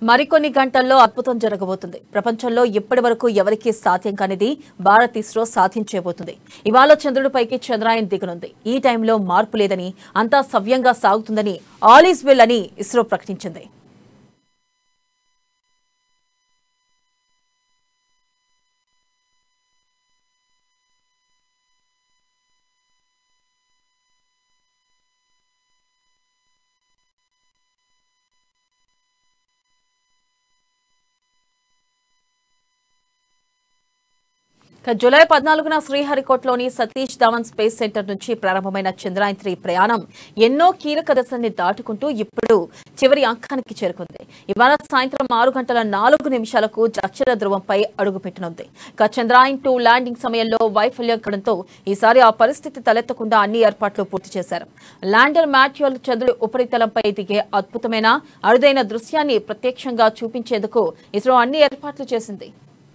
మరికొన్ని గంటల్లో అద్భుతం జరగబోతుంది ప్రపంచంలో ఇప్పటి వరకు ఎవరికీ సాధ్యం కానిది భారత్ ఇస్రో సాధించబోతుంది ఇవాళ చంద్రుడిపైకి చంద్రాయన్ దిగనుంది ఈ టైంలో మార్పు లేదని అంతా సవ్యంగా సాగుతుందని ఆల్ ఈజ్ వెల్ అని ఇస్రో ప్రకటించింది ఇక జూలై పద్నాలుగున శ్రీహరికోటలోని సతీష్ ధావన్ స్పేస్ సెంటర్ నుంచి ప్రారంభమైన చంద్రయాన్ త్రీ ప్రయాణం ఎన్నో కీలక దశల్ని దాటుకుంటూ ఇప్పుడు చివరి అంకానికి చేరుకుంది ఇవాళ సాయంత్రం ఆరు గంటల నాలుగు నిమిషాలకు అక్షర ధ్రువంపై అడుగుపెట్టనుంది ఇక చంద్రయాన్ టూ ల్యాండింగ్ సమయంలో వైఫల్యం కావడంతో ఈసారి ఆ పరిస్థితి తలెత్తకుండా అన్ని ఏర్పాట్లు పూర్తి చేశారు ల్యాండర్ మాట్యూల్ చంద్రుడి ఉపరితలంపై దిగే అద్భుతమైన అరుదైన దృశ్యాన్ని ప్రత్యక్షంగా చూపించేందుకు ఇస్రో అన్ని ఏర్పాట్లు చేసింది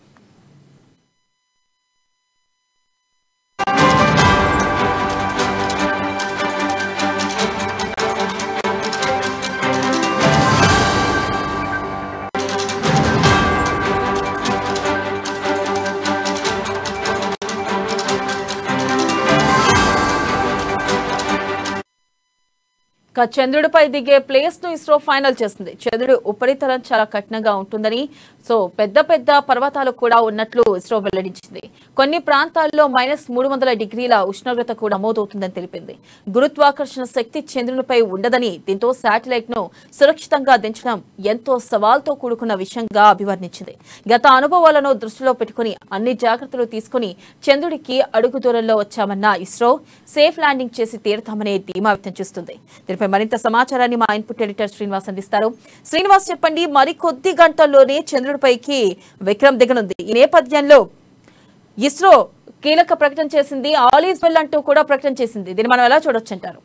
ఇక చంద్రుడిపై దిగే ప్లేస్ ను ఇస్రో ఫైనల్ చేసింది చంద్రుడి ఉపరితలం చాలా కఠినంగా ఉంటుందని సో పెద్ద పెద్ద పర్వతాలు కూడా ఉన్నట్లు ఇస్రో వెల్లడించింది కొన్ని ప్రాంతాల్లో మైనస్ మూడు వందల డిగ్రీల ఉష్ణోగ్రత కూడా నమోదవుతుందని తెలిపింది గురుత్వాకర్షణ శక్తి చంద్రునిపై ఉండదని దీంతో శాటిలైట్ ను సురక్షితంగా దించడం ఎంతో సవాల్తో కూడుకున్న విషయంగా అభివర్ణించింది గత అనుభవాలను దృష్టిలో పెట్టుకుని అన్ని జాగ్రత్తలు తీసుకుని చంద్రుడికి అడుగు దూరంలో వచ్చామన్న ఇస్రో సేఫ్ ల్యాండింగ్ చేసి తీరుతామనే ధీమా వ్యక్తం చేస్తుంది దీనిపై మరింత సమాచారాన్ని మా ఇన్పుట్ ఎడిటర్ శ్రీనివాస్ అందిస్తారు శ్రీనివాస్ చెప్పండి మరి కొద్ది గంటల్లోనే చంద్రుడిపైకి విక్రమ్ దిగనుంది ఈ నేపథ్యంలో ఇస్రో కీలక ప్రకటన చేసింది ఆల్ ఈజ్ వెల్ అంటూ కూడా ప్రకటన చేసింది దీన్ని మనం ఎలా చూడొచ్చు అంటారు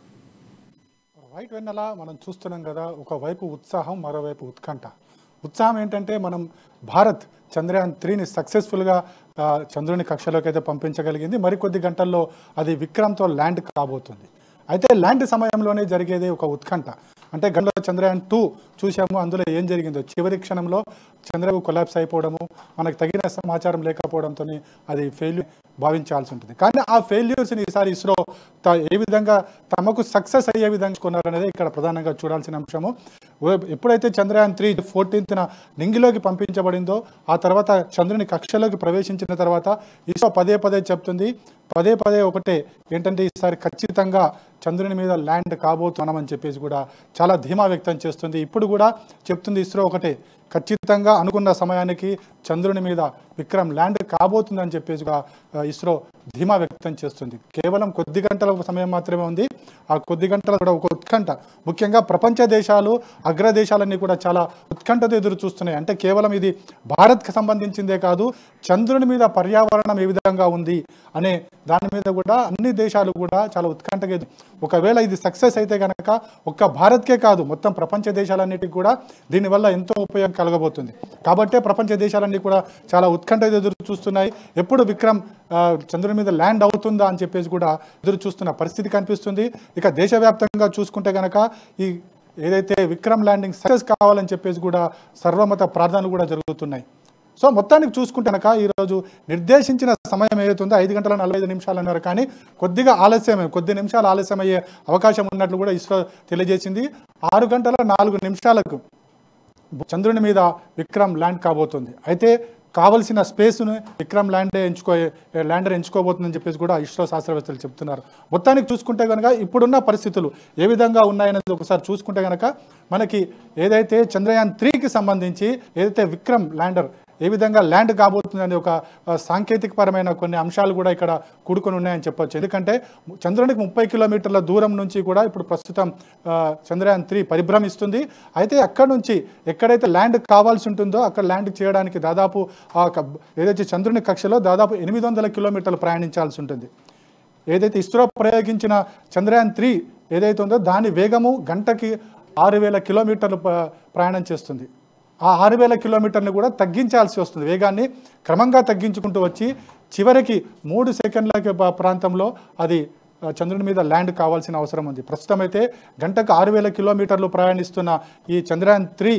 రైట్ వెన్నెల మనం చూస్తున్నాం కదా ఒకవైపు ఉత్సాహం మరోవైపు ఉత్కంఠ ఉత్సాహం ఏంటంటే మనం భారత్ చంద్రయాన్ త్రీని సక్సెస్ఫుల్గా ఆ, చంద్రుని కక్షలోకి అయితే పంపించగలిగింది మరికొద్ది గంటల్లో అది విక్రమ్తో ల్యాండ్ కాబోతుంది అయితే ల్యాండ్ సమయంలోనే జరిగేది ఒక ఉత్కంఠ అంటే గంటలో చంద్రయాన్ టూ చూసాము అందులో ఏం జరిగిందో చివరి క్షణంలో చంద్రబాబు కొలాప్స్ అయిపోవడము మనకు తగిన సమాచారం లేకపోవడంతో అది ఫెయిల్యూర్ భావించాల్సి ఉంటుంది కానీ ఆ ఫెయిల్యూర్స్ని ఈసారి ఇస్రో త- ఏ విధంగా తమకు సక్సెస్ అయ్యే విధంగా కొన్నారనేది ఇక్కడ ప్రధానంగా చూడాల్సిన అంశము ఓ- ఎప్పుడైతే చంద్రయాన్ త్రీ ఫోర్టీన్త్న నింగిలోకి పంపించబడిందో ఆ తర్వాత చంద్రుని కక్షలోకి ప్రవేశించిన తర్వాత ఇస్రో పదే పదే చెప్తుంది పదే పదే ఒకటే ఏంటంటే ఈసారి ఖచ్చితంగా చంద్రుని మీద ల్యాండ్ కాబోతున్నామని చెప్పేసి కూడా చాలా ధీమా వ్యక్తం చేస్తుంది ఇప్పుడు కూడా చెప్తుంది ఇస్రో ఒకటే ఖచ్చితంగా అనుకున్న సమయానికి చంద్రుని మీద విక్రమ్ ల్యాండ్ కాబోతుందని చెప్పేసి కూడా, ఆ, ఇస్రో ధీమా వ్యక్తం చేస్తుంది కేవలం కొద్ది గంటల సమయం మాత్రమే ఉంది ఆ కొద్ది గంటల కూడా ఒక ఉత్కంఠ ముఖ్యంగా ప్రపంచ దేశాలు అగ్రదేశాలన్నీ కూడా చాలా ఉత్కంఠతో ఎదురు చూస్తున్నాయి అంటే కేవలం ఇది భారత్కి సంబంధించిందే కాదు చంద్రుని మీద పర్యావరణం ఏ విధంగా ఉంది అనే దాని మీద కూడా అన్ని దేశాలు కూడా చాలా ఉత్కంఠగా ఎదు- ఒకవేళ ఇది సక్సెస్ అయితే కనుక ఒక్క భారత్కే కాదు మొత్తం ప్రపంచ దేశాలన్నిటికీ కూడా దీనివల్ల ఎంతో ఉపయోగం కలగబోతుంది కాబట్టే ప్రపంచ దేశాలన్నీ కూడా చాలా ఉత్కంఠ ఎదురు చూస్తున్నాయి ఎప్పుడు విక్రమ్ ఆ, చంద్రుని మీద ల్యాండ్ అవుతుందా అని చెప్పేసి కూడా ఎదురు చూస్తున్న పరిస్థితి కనిపిస్తుంది ఇక దేశవ్యాప్తంగా చూసుకుంటే కనుక ఈ ఏదైతే విక్రమ్ ల్యాండింగ్ సక్సెస్ కావాలని చెప్పేసి కూడా సర్వమత ప్రార్థనలు కూడా జరుగుతున్నాయి సో మొత్తానికి చూసుకుంటే కనుక ఈరోజు నిర్దేశించిన సమయం ఏదైతుందో ఐదు గంటల నలభై ఐదు నిమిషాలు అన్నారు కానీ కొద్దిగా ఆలస్యమే కొద్ది నిమిషాలు ఆలస్యం అయ్యే అవకాశం ఉన్నట్లు కూడా ఇస్రో తెలియజేసింది ఆరు గంటల నాలుగు నిమిషాలకు చంద్రుని మీద విక్రమ్ ల్యాండ్ కాబోతుంది అయితే కావలసిన స్పేస్ను విక్రమ్ ల్యాండ్ ఎంచుకో ల్యాండర్ ఎంచుకోబోతుందని చెప్పేసి కూడా ఇస్రో శాస్త్రవేత్తలు చెప్తున్నారు మొత్తానికి చూసుకుంటే కనుక ఇప్పుడున్న పరిస్థితులు ఏ విధంగా ఉన్నాయనేది ఒకసారి చూసుకుంటే కనుక మనకి ఏదైతే చంద్రయాన్ త్రీకి సంబంధించి ఏదైతే విక్రమ్ ల్యాండర్ ఏ విధంగా ల్యాండ్ కాబోతుంది అనే ఒక ఆ, సాంకేతికపరమైన కొన్ని అంశాలు కూడా ఇక్కడ కూడుకొని ఉన్నాయని చెప్పొచ్చు ఎందుకంటే చంద్రునికి ముప్పై కిలోమీటర్ల దూరం నుంచి కూడా ఇప్పుడు ప్రస్తుతం ఆ, చంద్రయాన్ త్రీ పరిభ్రమిస్తుంది అయితే అక్కడ నుంచి ఎక్కడైతే ల్యాండ్ కావాల్సి ఉంటుందో అక్కడ ల్యాండ్ చేయడానికి దాదాపు ఆ క- ఏదైతే చంద్రుని కక్షలో దాదాపు ఎనిమిది వందల కిలోమీటర్లు ప్రయాణించాల్సి ఉంటుంది ఏదైతే ఇస్రో ప్రయోగించిన చంద్రయాన్ త్రీ ఏదైతే ఉందో దాని వేగము గంటకి ఆరు వేల కిలోమీటర్లు ప- ప్రయాణం చేస్తుంది ఆ ఆరు వేల కిలోమీటర్లు కూడా తగ్గించాల్సి వస్తుంది వేగాన్ని క్రమంగా తగ్గించుకుంటూ వచ్చి చివరికి మూడు సెకండ్ల ప- ప్రాంతంలో అది ఆ, చంద్రుని మీద ల్యాండ్ కావాల్సిన అవసరం ఉంది ప్రస్తుతం అయితే గంటకు ఆరు వేల కిలోమీటర్లు ప్రయాణిస్తున్న ఈ చంద్రయాన్ త్రీ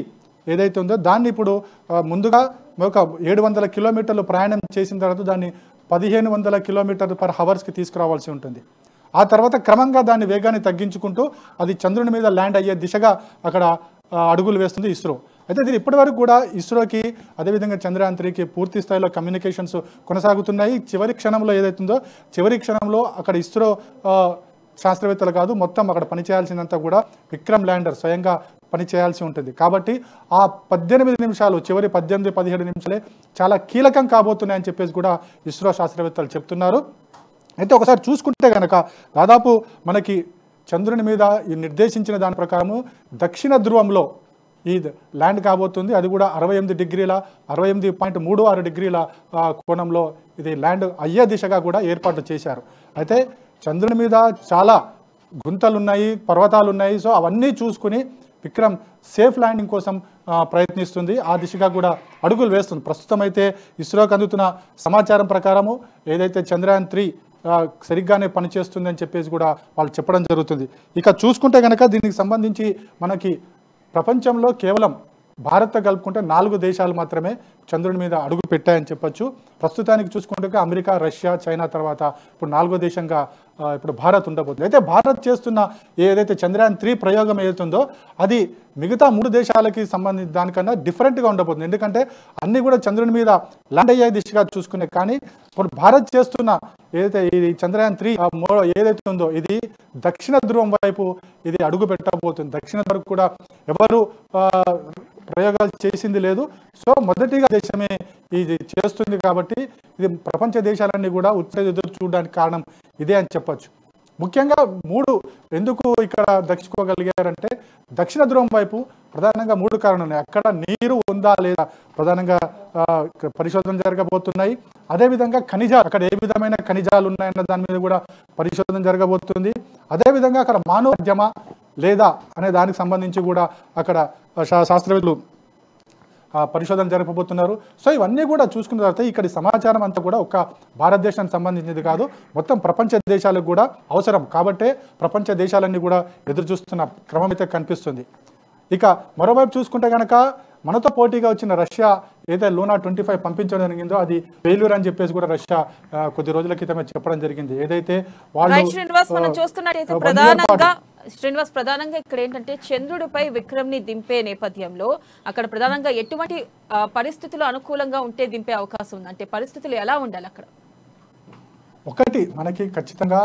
ఏదైతే ఉందో దాన్ని ఇప్పుడు ఆ, ముందుగా ఒక ఏడు వందల కిలోమీటర్లు ప్రయాణం చేసిన తర్వాత దాన్ని పదిహేను వందల కిలోమీటర్లు పర్ హవర్స్కి తీసుకురావాల్సి ఉంటుంది ఆ తర్వాత క్రమంగా దాని వేగాన్ని తగ్గించుకుంటూ అది చంద్రుని మీద ల్యాండ్ అయ్యే దిశగా అక్కడ ఆ, అడుగులు వేస్తుంది ఇస్రో అయితే దీని ఇప్పటివరకు కూడా ఇస్రోకి అదేవిధంగా చంద్రయాన్ త్రీకి పూర్తి స్థాయిలో కమ్యూనికేషన్స్ కొనసాగుతున్నాయి చివరి క్షణంలో ఏదైతుందో చివరి క్షణంలో అక్కడ ఇస్రో ఆ, శాస్త్రవేత్తలు కాదు మొత్తం అక్కడ పనిచేయాల్సిందంతా కూడా విక్రమ్ ల్యాండర్ స్వయంగా పనిచేయాల్సి ఉంటుంది కాబట్టి ఆ పద్దెనిమిది నిమిషాలు చివరి పద్దెనిమిది పదిహేడు నిమిషాలే చాలా కీలకం కాబోతున్నాయని చెప్పేసి కూడా ఇస్రో శాస్త్రవేత్తలు చెప్తున్నారు అయితే ఒకసారి చూసుకుంటే కనుక దాదాపు మనకి చంద్రుని మీద ఈ నిర్దేశించిన దాని ప్రకారము దక్షిణ ధ్రువంలో ఈ ల్యాండ్ కాబోతుంది అది కూడా అరవై ఎనిమిది డిగ్రీల అరవై ఎనిమిది పాయింట్ మూడు ఆరు డిగ్రీల ఆ, కోణంలో ఇది ల్యాండ్ అయ్యే దిశగా కూడా ఏర్పాటు చేశారు అయితే చంద్రుని మీద చాలా గుంతలు ఉన్నాయి పర్వతాలు ఉన్నాయి సో అవన్నీ చూసుకుని విక్రమ్ సేఫ్ ల్యాండింగ్ కోసం ఆ, ప్రయత్నిస్తుంది ఆ దిశగా కూడా అడుగులు వేస్తుంది ప్రస్తుతం అయితే ఇస్రోకి అందుతున్న సమాచారం ప్రకారము ఏదైతే చంద్రయాన్ త్రీ సరిగ్గానే పనిచేస్తుంది అని చెప్పేసి కూడా వాళ్ళు చెప్పడం జరుగుతుంది ఇక చూసుకుంటే కనుక దీనికి సంబంధించి మనకి ప్రపంచంలో కేవలం భారత్ కలుపుకుంటే నాలుగు దేశాలు మాత్రమే చంద్రుని మీద అడుగు పెట్టాయని చెప్పొచ్చు ప్రస్తుతానికి చూసుకుంటే అమెరికా రష్యా చైనా తర్వాత ఇప్పుడు నాలుగో దేశంగా ఆ, ఇప్పుడు భారత్ ఉండబోతుంది అయితే భారత్ చేస్తున్న ఏదైతే చంద్రయాన్ త్రీ ప్రయోగం ఏదైతుందో అది మిగతా మూడు దేశాలకి సంబంధించి దానికన్నా డిఫరెంట్గా ఉండబోతుంది ఎందుకంటే అన్ని కూడా చంద్రుని మీద ల్యాండ్ అయ్యే దిశగా చూసుకునే కానీ ఇప్పుడు భారత్ చేస్తున్న ఏదైతే ఈ చంద్రయాన్ త్రీ ఏదైతే ఉందో ఇది దక్షిణ ధ్రువం వైపు ఇది అడుగు పెట్టబోతుంది దక్షిణ వరకు కూడా ఎవరు ఆ, ప్రయోగాలు చేసింది లేదు సో మొదటిగా దేశమే ఇది చేస్తుంది కాబట్టి ఇది ప్రపంచ దేశాలన్నీ కూడా ఉత్తర ఎదురు చూడడానికి కారణం ఇదే అని చెప్పొచ్చు ముఖ్యంగా మూడు ఎందుకు ఇక్కడ దక్షించుకోగలిగారంటే దక్షిణ ధ్రువం వైపు ప్రధానంగా మూడు కారణాలు ఉన్నాయి అక్కడ నీరు ఉందా లేదా ప్రధానంగా ఆ, ఇక్కడ పరిశోధన జరగబోతున్నాయి అదేవిధంగా ఖనిజాలు అక్కడ ఏ విధమైన ఖనిజాలు ఉన్నాయన్న దాని మీద కూడా పరిశోధన జరగబోతుంది అదేవిధంగా అక్కడ మానవ మధ్యమా లేదా అనే దానికి సంబంధించి కూడా అక్కడ శా- శాస్త్రవేత్తలు ఆ, పరిశోధన జరపబోతున్నారు సో ఇవన్నీ కూడా చూసుకున్న తర్వాత ఇక్కడ సమాచారం అంతా కూడా ఒక భారతదేశానికి సంబంధించింది కాదు మొత్తం ప్రపంచ దేశాలకు కూడా అవసరం కాబట్టే ప్రపంచ దేశాలన్నీ కూడా ఎదురు చూస్తున్న క్రమం అయితే కనిపిస్తుంది ఇక మరోవైపు చూసుకుంటే కనుక మనతో పోటీగా వచ్చిన రష్యా ఏదైతే లూనా ట్వంటీ ఫైవ్ పంపించడం జరిగిందో అది ఫెయిల్యూర్ అని చెప్పేసి కూడా రష్యా ఆ, కొద్ది రోజుల క్రితమే చెప్పడం జరిగింది ఏదైతే వాళ్ళు రైట్ శ్రీనివాస్ మనం ఆ, చూస్తున్నట్టయితే one year ప్రధానంగా శ్రీనివాస్ ప్రధానంగా ఇక్కడ ఏంటంటే చంద్రుడిపై విక్రమ్ ని దింపే నేపథ్యంలో అక్కడ ప్రధానంగా ఎటువంటి ఆ, పరిస్థితులు అనుకూలంగా ఉంటే దింపే అవకాశం ఉంది అంటే పరిస్థితులు ఎలా ఉండాలి అక్కడ ఒకటి మనకి ఖచ్చితంగా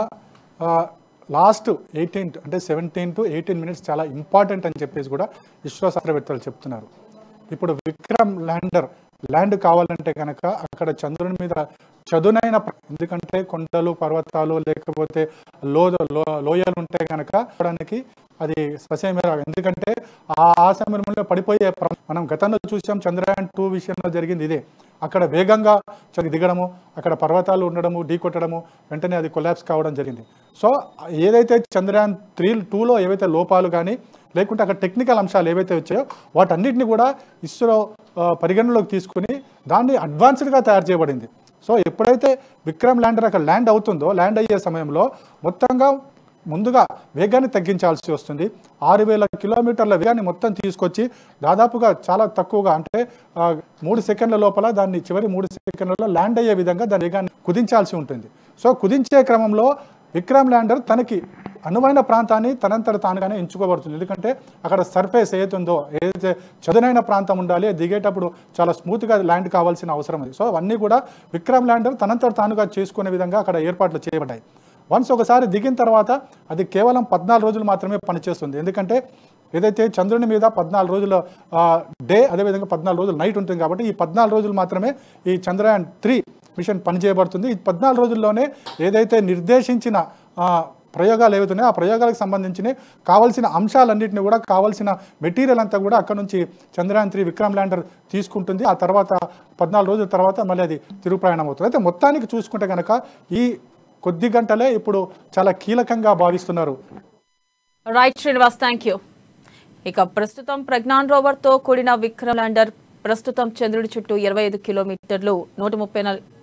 లాస్ట్ ఎయిటీన్ అంటే సెవెంటీన్ టు ఎయిటీన్ మినిట్స్ చాలా ఇంపార్టెంట్ అని చెప్పేసి కూడా ఇస్రో శాస్త్రవేత్తలు చెప్తున్నారు ఇప్పుడు విక్రమ్ ల్యాండర్ ల్యాండ్ కావాలంటే కనుక అక్కడ చంద్రుని మీద చదునైన ప్ర- ఎందుకంటే కొండలు పర్వతాలు లేకపోతే లో లో- లోయలు ఉంటే కనుక చూడడానికి అది ససేమేరా ఎందుకంటే ఆ ఆ సమయంలో పడిపోయే ప్ర- మనం గతంలో చూసాం చంద్రయాన్ టూ విషయంలో జరిగింది ఇదే అక్కడ వేగంగా చ- దిగడము అక్కడ పర్వతాలు ఉండడము ఢీ కొట్టడము వెంటనే అది కొలాప్స్ కావడం జరిగింది సో ఏదైతే చంద్రయాన్ త్రీ టూలో ఏవైతే లోపాలు కానీ లేకుంటే అక్కడ టెక్నికల్ అంశాలు ఏవైతే వచ్చాయో వాటన్నిటిని కూడా ఇస్రో ఆ, పరిగణలోకి తీసుకుని దాన్ని అడ్వాన్స్డ్గా తయారు చేయబడింది సో ఎప్పుడైతే విక్రమ్ ల్యాండర్ అక్కడ ల్యాండ్ అవుతుందో ల్యాండ్ అయ్యే సమయంలో మొత్తంగా ముందుగా వేగాన్ని తగ్గించాల్సి వస్తుంది ఆరు వేల కిలోమీటర్ల వేగాన్ని మొత్తం తీసుకొచ్చి దాదాపుగా చాలా తక్కువగా అంటే ఆ, మూడు సెకండ్ల లోపల దాన్ని చివరి మూడు సెకండ్లలో ల్యాండ్ అయ్యే విధంగా దాని వేగాన్ని కుదించాల్సి ఉంటుంది సో కుదించే క్రమంలో విక్రమ్ ల్యాండర్ తనకి అనువైన ప్రాంతాన్ని తనంతట తానుగానే ఎంచుకోబడుతుంది ఎందుకంటే అక్కడ సర్ఫేస్ ఏదైతుందో ఏదైతే చదునైన ప్రాంతం ఉండాలి అది దిగేటప్పుడు చాలా స్మూత్గా ల్యాండ్ కావాల్సిన అవసరం ఉంది సో అవన్నీ కూడా విక్రమ్ ల్యాండర్ తనంతట తానుగా చేసుకునే విధంగా అక్కడ ఏర్పాట్లు చేయబడ్డాయి వన్స్ ఒకసారి దిగిన తర్వాత అది కేవలం పద్నాలుగు రోజులు మాత్రమే పనిచేస్తుంది ఎందుకంటే ఏదైతే చంద్రుని మీద పద్నాలుగు రోజుల డే అదేవిధంగా పద్నాలుగు రోజులు నైట్ ఉంటుంది కాబట్టి ఈ పద్నాలుగు రోజులు మాత్రమే ఈ చంద్రయాన్ త్రీ మిషన్ పనిచేయబడుతుంది ఈ పద్నాలుగు రోజుల్లోనే ఏదైతే నిర్దేశించిన ఆ, ప్రయోగాలు ఏవైతున్నాయో ఆ ప్రయోగాలకు సంబంధించిన కావాల్సిన అంశాలన్నింటినీ కూడా కావాల్సిన మెటీరియల్ అంతా కూడా అక్కడ నుంచి చంద్రయాన్ త్రీ విక్రమ్ ల్యాండర్ తీసుకుంటుంది ఆ తర్వాత పద్నాలుగు రోజుల తర్వాత మళ్ళీ అది తిరుగు ప్రయాణం అవుతుంది అయితే మొత్తానికి చూసుకుంటే కనుక ఈ కొద్ది గంటలే ఇప్పుడు చాలా కీలకంగా భావిస్తున్నారు రైట్ శ్రీనివాస్ థ్యాంక్ యూ ఇక ప్రస్తుతం ప్రజ్ఞాన్ రోవర్ తో కూడిన విక్రమ్ ల్యాండర్ ప్రస్తుతం చంద్రుడి చుట్టూ ఇరవై ఐదు కిలోమీటర్లు నూట ముప్పై నాలుగు